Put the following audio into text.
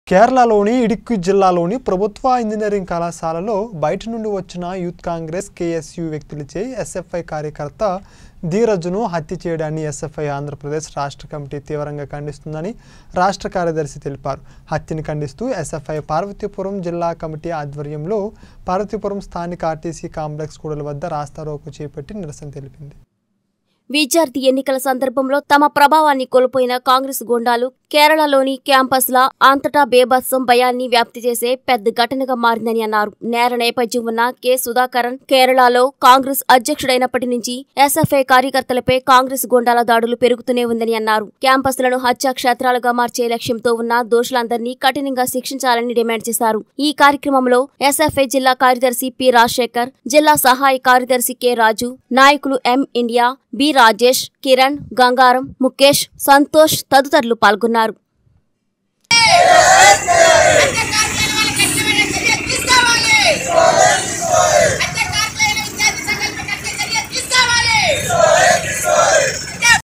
కేరళలోని ఇడుక్కి జిల్లాలోని ప్రభుత్వ ఇంజనీరింగ్ కళాశాలలో బయట నుండి వచ్చిన యూత్ కాంగ్రెస్ కేఎస్యు వ్యక్తులచే ఎస్ఎఫ్ఐ కార్యకర్త ధీరజ్ను హత్య చేయడాన్ని ఎస్ఎఫ్ఐ ఆంధ్రప్రదేశ్ రాష్ట్ర కమిటీ తీవ్రంగా ఖండిస్తుందని రాష్ట్ర కార్యదర్శి తెలిపారు హత్యను ఖండిస్తూ ఎస్ఎఫ్ఐ పార్వతీపురం జిల్లా కమిటీ ఆధ్వర్యంలో పార్వతీపురం స్థానిక ఆర్టీసీ కాంప్లెక్స్ కూడల వద్ద రాస్తారోకు చేపట్టి నిరసన తెలిపింది విద్యార్థి ఎన్నికల సందర్భంలో తమ ప్రభావాన్ని కోల్పోయిన కాంగ్రెస్ గుండాలు కేరళలోని క్యాంపస్ల అంతటా బేభత్సం భయాన్ని వ్యాప్తి చేసే పెద్ద ఘటనగా మారిందని అన్నారు నేర నేపథ్యం ఉన్న కె సుధాకరన్ కేరళలో కాంగ్రెస్ అధ్యక్షుడైనప్పటి నుంచి ఎస్ఎఫ్ఐ కార్యకర్తలపై కాంగ్రెస్ గుండాల దాడులు పెరుగుతూనే ఉందని అన్నారు క్యాంపస్లను హత్యా క్షేత్రాలుగా మార్చే లక్ష్యంతో ఉన్న దోషులందరినీ కఠినంగా శిక్షించాలని డిమాండ్ చేశారు ఈ కార్యక్రమంలో ఎస్ఎఫ్ఐ జిల్లా కార్యదర్శి పి రాజశేఖర్ జిల్లా సహాయ కార్యదర్శి కె రాజు నాయకులు M India B Rajesh Kiran Gangaram Mukesh Santosh తదితరులు పాల్గొన్నారు